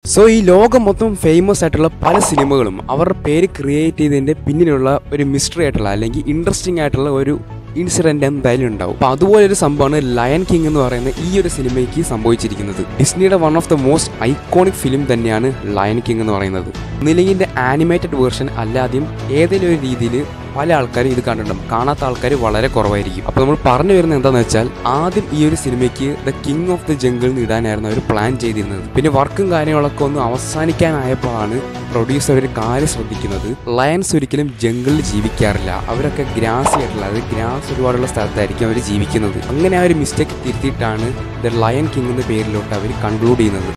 so ഈ ലോകം മൊത്തം ഫേമസ് ആയിട്ടുള്ള പല സിനിമകളും അവരുടെ പേര് ക്രിയേറ്റ് ചെയ്തതിന്റെ പിന്നിലുള്ള ഒരു മിസ്റ്ററി ആയിട്ടുള്ള അല്ലെങ്കിൽ ഇൻട്രസ്റ്റിംഗ് ആയിട്ടുള്ള ഒരു ഇൻസിഡന്റ് എന്തായാലും ഉണ്ടാവും അപ്പൊ അതുപോലെ ഒരു സംഭവമാണ് ലയൺ കിങ് എന്ന് പറയുന്ന ഈ ഒരു സിനിമയ്ക്ക് സംഭവിച്ചിരിക്കുന്നത് ഡിസ്നിയുടെ one of the most iconic film തന്നെയാണ് ലയൺ കിങ് എന്ന് പറയുന്നത് ഒന്നില്ലെങ്കിൽ ഇതിന്റെ ആനിമേറ്റഡ് വേർഷൻ അല്ലാതെയും ഏതെങ്കിലും ഒരു രീതിയിൽ പല ആൾക്കാരും ഇത് കണ്ടിട്ടുണ്ടാവും കാണാത്ത ആൾക്കാർ വളരെ കുറവായിരിക്കും അപ്പോൾ നമ്മൾ പറഞ്ഞു വരുന്നത് എന്താണെന്ന് വെച്ചാൽ ആദ്യം ഈ ഒരു സിനിമയ്ക്ക് the king of the jungle എന്ന് ഇടാനായിരുന്നു അവർ പ്ലാൻ ചെയ്തിരുന്നത് പിന്നെ വർക്കും കാര്യങ്ങളൊക്കെ ഒന്ന് അവസാനിക്കാനായപ്പോഴാണ് പ്രൊഡ്യൂസർ ഒരു കാര്യം ശ്രദ്ധിക്കുന്നത് ലയൺസ് ഒരിക്കലും ജംഗിളിൽ ജീവിക്കാറില്ല അവരൊക്കെ ഗ്രാസ് ആയിട്ടുള്ള അതായത് ഗ്രാസ് ഒരുപാടുള്ള സ്ഥലത്തായിരിക്കും അവർ ജീവിക്കുന്നത് അങ്ങനെ ആ ഒരു മിസ്റ്റേക്ക് തിരുത്തിയിട്ടാണ് ദ ലയൺ കിങ് എന്ന പേരിലോട്ട് അവർ കൺക്ലൂഡ് ചെയ്യുന്നത്